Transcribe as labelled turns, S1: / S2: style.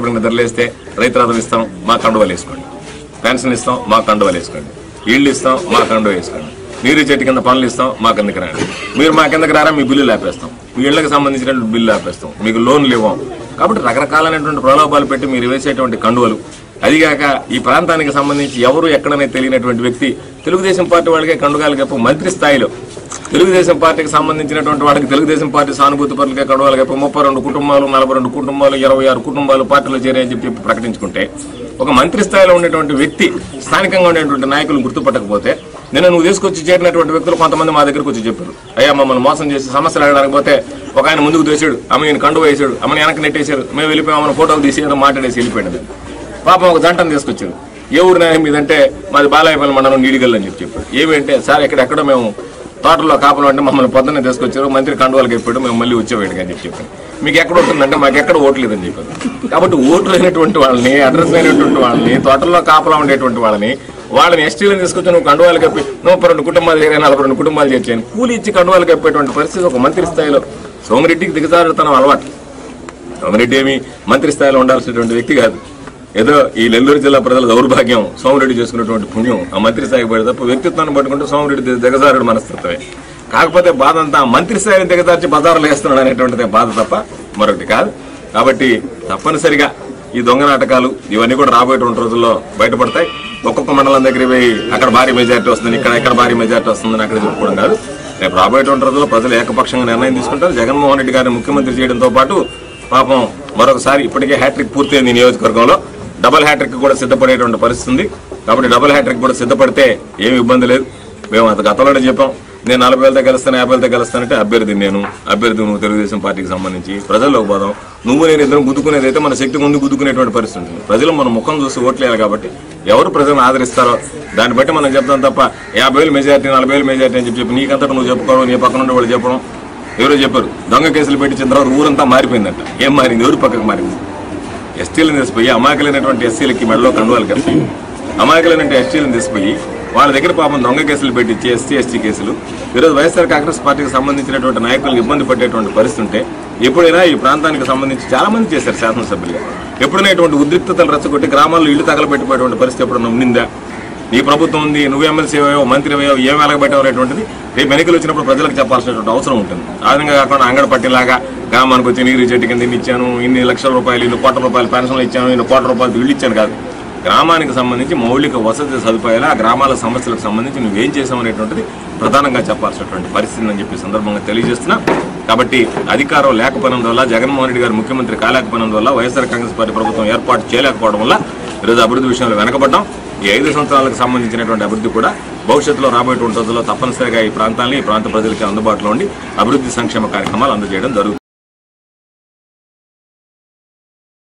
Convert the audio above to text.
S1: శుభ్రంగా నిద్రలేస్తే రైతు రథం ఇస్తాం మా కండువలు వేసుకోండి పెన్షన్ ఇస్తాం మా కండువలు వేసుకోండి ఇళ్ళు ఇస్తాం మా కండువ వేసుకోండి నీరు చెట్టు కింద పనులు ఇస్తాం మా కిందకి రండి మీరు మా కిందకి రారా మీ బిల్లులు ఆపేస్తాం మీ ఇళ్లకు సంబంధించినటువంటి బిల్లు ఆపేస్తాం మీకు లోన్లు ఇవ్వం కాబట్టి రకరకాలైనటువంటి ప్రలోభాలు పెట్టి మీరు వేసేటువంటి కండువలు అదిగాక ఈ ప్రాంతానికి సంబంధించి ఎవరు ఎక్కడనే తెలియనటువంటి వ్యక్తి తెలుగుదేశం పార్టీ వాళ్ళకే కండుగాలు కప్పు మంత్రి స్థాయిలో తెలుగుదేశం పార్టీకి సంబంధించినటువంటి వాడికి తెలుగుదేశం పార్టీ సానుభూతి పనులకే కడవలు కప్పి ముప్పై రెండు కుటుంబాలు నలభై రెండు కుటుంబాలు ఇరవై ఆరు కుటుంబాలు పార్టీలో చేరాయని చెప్పి ప్రకటించుకుంటే ఒక మంత్రి స్థాయిలో ఉండేటువంటి వ్యక్తి స్థానికంగా ఉండేటువంటి నాయకులు గుర్తుపట్టకపోతే నిన్న నువ్వు తీసుకొచ్చి చేరినటువంటి వ్యక్తులు కొంతమంది మా దగ్గరకు వచ్చి చెప్పారు అయ్యా మమ్మల్ని మోసం చేసి సమస్యలు అడగడానికి పోతే ఒక ఆయన ముందుకు తెచ్చాడు అమ్మ నేను కండు వేసాడు అమ్మని వెనక్కి నెట్టేశారు మేము వెళ్ళిపోయి అమ్మని ఫోటోలు తీసి ఏదో మాట్లాడేసి వెళ్ళిపోయాడు పాపం ఒక జంటను తీసుకొచ్చారు ఏ ఊరు నాయం మీదంటే మాది బాలాయపల్లి మండలం నీడిగల్ అని చెప్పి చెప్పాడు ఏమంటే సార్ ఎక్కడెక్కడో మేము తోటలో కాపులు అంటే మమ్మల్ని పొద్దున్నే తీసుకొచ్చారు మంత్రి కండువాలకు చెప్పాడు మేము మళ్ళీ వచ్చేవాడికి అని చెప్పి చెప్పాను మీకు ఎక్కడ ఉంటుందంటే మాకు ఎక్కడ ఓటు లేదని చెప్పాను కాబట్టి ఓట్లు లేనటువంటి వాళ్ళని అడ్రస్ లేనటువంటి వాళ్ళని తోటల్లో కాపలా ఉండేటువంటి వాళ్ళని వాళ్ళని ఎస్టీలను తీసుకొచ్చి నువ్వు కండువాలు కప్పి ముప్పై రెండు కుటుంబాలు చేరే నలభై రెండు కుటుంబాలు చేర్చాను కూలి ఇచ్చి కండువాలు కప్పేటువంటి పరిస్థితి ఒక మంత్రి స్థాయిలో సోమిరెడ్డికి దిగజారుతనం అలవాటు సోమిరెడ్డి ఏమి మంత్రి స్థాయిలో ఉండాల్సినటువంటి వ్యక్తి కాదు ఏదో ఈ నెల్లూరు జిల్లా ప్రజల దౌర్భాగ్యం సోమిరెడ్డి చేసుకున్నటువంటి పుణ్యం ఆ మంత్రి స్థాయికి పడి తప్ప వ్యక్తిత్వాన్ని పట్టుకుంటే సోమిరెడ్డి ది- దిగజారుడు మనస్తత్వమే కాకపోతే బాధ అంతా ఆ మంత్రి స్థాయిని దిగజార్చి బజారులు వేస్తున్నాడు అనేటువంటిదే బాధ తప్ప మరొకటి కాదు కాబట్టి తప్పనిసరిగా ఈ దొంగ నాటకాలు ఇవన్నీ కూడా రాబోయేటువంటి రోజుల్లో బయటపడతాయి ఒక్కొక్క మండలం దగ్గర పోయి అక్కడ భారీ మెజార్టీ వస్తుంది ఇక్కడ ఇక్కడ భారీ మెజార్టీ వస్తుందని అక్కడ చెప్పుకోవడం కాదు రేపు రాబోయేటువంటి రోజుల్లో ప్రజలు ఏకపక్షంగా నిర్ణయం తీసుకుంటారు జగన్మోహన్ రెడ్డి గారిని ముఖ్యమంత్రి చేయడంతో పాటు పాపం మరొకసారి ఇప్పటికే హ్యాట్రిక్ పూర్తయింది ఈ నియోజకవర్గంలో డబుల్ హ్యాట్రిక్ కూడా సిద్ధపడేటువంటి పరిస్థితి ఉంది కాబట్టి డబుల్ హ్యాట్రిక్ కూడా సిద్ధపడితే ఏమి ఇబ్బంది లేదు మేము అంత గతంలోనే చెప్పాం నేను నలభై వేలతో గెలుస్తాను యాభై వేలతో గెలుస్తానంటే అభ్యర్థి నేను అభ్యర్థి నువ్వు తెలుగుదేశం పార్టీకి సంబంధించి ప్రజల్లోకి పోదాం నువ్వు నేను ఇద్దరం గుద్దుకునేది అయితే మన శక్తి ముందు గుద్దుకునేటువంటి పరిస్థితి ఉంటుంది ప్రజలు మన ముఖం చూసి ఓట్లేయాలి కాబట్టి ఎవరు ప్రజలను ఆదరిస్తారో దాన్ని బట్టి మనం చెప్తాం తప్ప యాభై వేలు మెజార్టీ నలభై వేలు మెజార్టీ అని చెప్పి చెప్పి నీకంతటా నువ్వు చెప్పుకోవడం నీ పక్కన ఉండే వాళ్ళు చెప్పడం ఎవరో చెప్పారు దొంగ కేసులు పెట్టించిన తర్వాత ఊరంతా మారిపోయిందంట ఏం మారింది ఎవరు పక్కకు మారింది ఎస్టీలను తీసిపోయి అమాయకులైనటువంటి ఎస్సీలకి మెడలో కండువాలు కప్పి అమాయకులైనటువంటి ఎస్టీలను తీసిపోయి వాళ్ళ దగ్గర పాపం దొంగ కేసులు పెట్టించి ఎస్టీ ఎస్టీ కేసులు ఈరోజు వైఎస్ఆర్ కాంగ్రెస్ పార్టీకి సంబంధించినటువంటి నాయకులకు ఇబ్బంది పడేటువంటి పరిస్థితి ఉంటే ఎప్పుడైనా ఈ ప్రాంతానికి సంబంధించి చాలా మంది చేశారు శాసనసభ్యులుగా ఎప్పుడైనా ఇటువంటి ఉద్రిక్తతలు రెచ్చగొట్టి గ్రామాల్లో ఇల్లు తగలబెట్టిపోయేటువంటి పరిస్థితి ఎప్పుడైనా ఉండిందా నీ ప్రభుత్వం ఉంది నువ్వు ఎమ్మెల్సీ అయ్యావో మంత్రి అయ్యావో ఏం వెలగబెట్టావు అనేటువంటిది రేపు ఎన్నికలు వచ్చినప్పుడు ప్రజలకు చెప్పాల్సినటువంటి అవసరం ఉంటుంది ఆ విధంగా కాకుండా అంగడి పట్టిలాగా గ్రామానికి వచ్చి నీరు చెట్టు కింద ఇన్ని ఇచ్చాను ఇన్ని లక్షల రూపాయలు ఇన్ని కోట్ల రూపాయలు పెన్షన్లు ఇచ్చాను ఇన్ని కోట్ల రూపాయలు ఇల్లు ఇచ్చాను కాదు గ్రామానికి సంబంధించి మౌలిక వసతి సదుపాయాలు ఆ గ్రామాల సమస్యలకు సంబంధించి నువ్వేం చేసావు అనేటువంటిది ప్రధానంగా చెప్పాల్సినటువంటి పరిస్థితి అని చెప్పి సందర్భంగా తెలియజేస్తున్నా కాబట్టి అధికారం లేకపోయినందువల్ల జగన్మోహన్ రెడ్డి గారు ముఖ్యమంత్రి కాలేకపోయినందువల్ల వైఎస్ఆర్ కాంగ్రెస్ పార్టీ ప్రభుత్వం ఏర్పాటు చేయలేకపోవడం వల్ల ఈరోజు అభివృద్ధి విషయంలో వెనకబడ్డాం ఈ ఐదు సంవత్సరాలకు సంబంధించినటువంటి అభివృద్ధి కూడా భవిష్యత్తులో రాబోయేటువంటి రోజుల్లో తప్పనిసరిగా ఈ ప్రాంతాన్ని ఈ ప్రాంత ప్రజలకి అందుబాటులో ఉండి అభివృద్ధి సంక్షేమ కార్యక్రమాలు అందజేయడం జరుగుతుంది